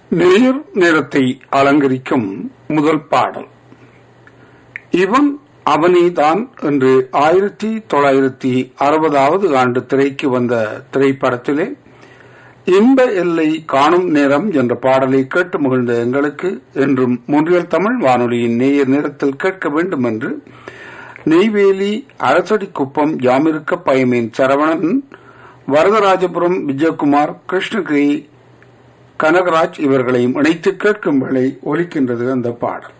நேர் நேரத்தை அலங்கரிக்கும் முதல் பாடல் இவன் அவனிதான் என்று ஆயிரத்தி தொள்ளாயிரத்தி அறுபதாவது ஆண்டு திரைக்கு வந்த திரைப்படத்திலே இன்ப எல்லை காணும் நேரம் என்ற பாடலை கேட்டு மகிழ்ந்த எங்களுக்கு என்றும் முன்றியல் தமிழ் வானொலியின் நேயர் நேரத்தில் கேட்க வேண்டும் என்று நெய்வேலி அரசடி குப்பம் யாமிருக்க பயமேன் சரவணன் வரதராஜபுரம் விஜயகுமார் கிருஷ்ணகிரி கனகராஜ் இவர்களையும் இணைத்து கேட்கும் வேளை ஒலிக்கின்றது அந்த பாடல்